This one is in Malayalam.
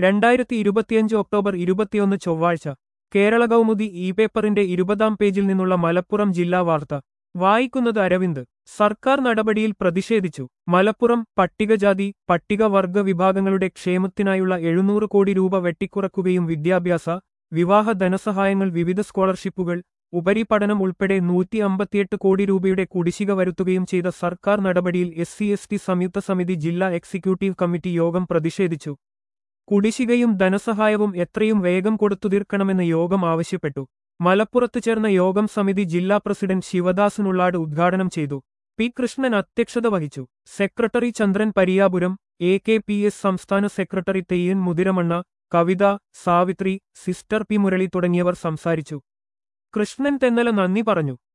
രണ്ടായിരത്തി ഇരുപത്തിയഞ്ച് ഒക്ടോബർ ഇരുപത്തിയൊന്ന് ചൊവ്വാഴ്ച കേരള കൗമുദി ഇ പേപ്പറിന്റെ ഇരുപതാം പേജിൽ നിന്നുള്ള മലപ്പുറം ജില്ലാ വാർത്ത വായിക്കുന്നത് അരവിന്ദ് സർക്കാർ നടപടിയിൽ പ്രതിഷേധിച്ചു മലപ്പുറം പട്ടികജാതി പട്ടികവർഗ വിഭാഗങ്ങളുടെ ക്ഷേമത്തിനായുള്ള എഴുന്നൂറ് കോടി രൂപ വെട്ടിക്കുറക്കുകയും വിദ്യാഭ്യാസ വിവാഹ ധനസഹായങ്ങൾ വിവിധ സ്കോളർഷിപ്പുകൾ ഉപരിപഠനം ഉൾപ്പെടെ നൂറ്റി അമ്പത്തിയെട്ട് കോടി രൂപയുടെ കുടിശ്ശിക വരുത്തുകയും ചെയ്ത സർക്കാർ നടപടിയിൽ എസ് സി എസ് ടി സംയുക്ത സമിതി ജില്ലാ എക്സിക്യൂട്ടീവ് കമ്മിറ്റി യോഗം പ്രതിഷേധിച്ചു കുടിശ്ശികയും ധനസഹായവും എത്രയും വേഗം കൊടുത്തുതീർക്കണമെന്ന് യോഗം ആവശ്യപ്പെട്ടു മലപ്പുറത്ത് ചേർന്ന യോഗം സമിതി ജില്ലാ പ്രസിഡന്റ് ശിവദാസൻ ഉള്ളാട് ഉദ്ഘാടനം ചെയ്തു പി കൃഷ്ണൻ അധ്യക്ഷത വഹിച്ചു secretary Chandran Pariyapuram A K P S സംസ്ഥാന secretary Theyyan Muthiramanna Kavitha Savithri sister P Murali തുടങ്ങിയവർ സംസാരിച്ചു കൃഷ്ണൻ തെന്നല നന്ദി പറഞ്ഞു